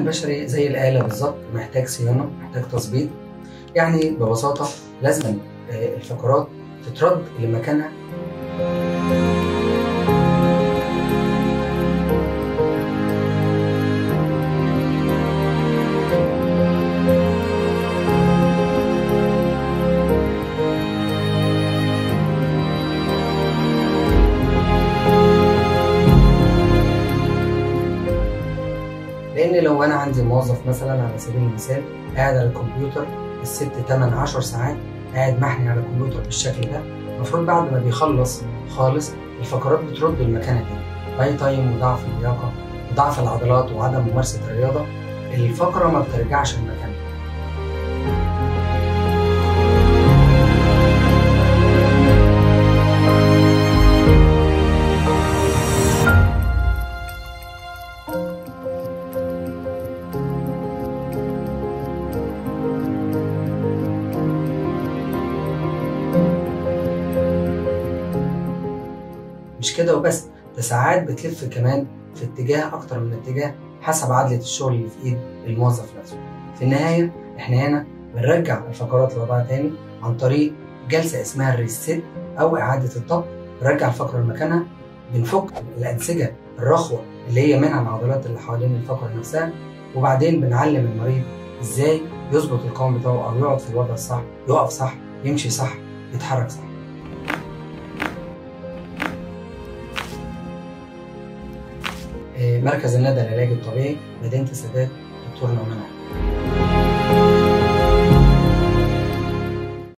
البشري زي الآلة بالظبط محتاج صيانة محتاج تظبيط يعني ببساطة لازم آه، الفقرات تترد لمكانها لان لو انا عندي موظف مثلا على سبيل المثال قاعد على الكمبيوتر الست 8 10 ساعات قاعد محني على الكمبيوتر بالشكل ده المفروض بعد ما بيخلص خالص الفقرات بترد لمكانها تاني باي تايم وضعف اللياقه وضعف العضلات وعدم ممارسه الرياضه الفقره ما بترجعش لمكانها مش كده وبس ده ساعات بتلف كمان في اتجاه اكتر من اتجاه حسب عدلة الشغل اللي في ايد الموظف نفسه في النهاية احنا هنا بنرجع الفقرات لوضعها تاني عن طريق جلسة اسمها الريست او اعادة الضبط بنرجع الفقرة لمكانها بنفك الانسجة الرخوة اللي هي منها العضلات اللي حوالين الفقرة نفسها وبعدين بنعلم المريض ازاي يظبط القوام بتاعه او يقعد في الوضع الصح يقف صح يمشي صح يتحرك صح مركز الندى العلاجي الطبيعي مدينة السادات دكتور نعمان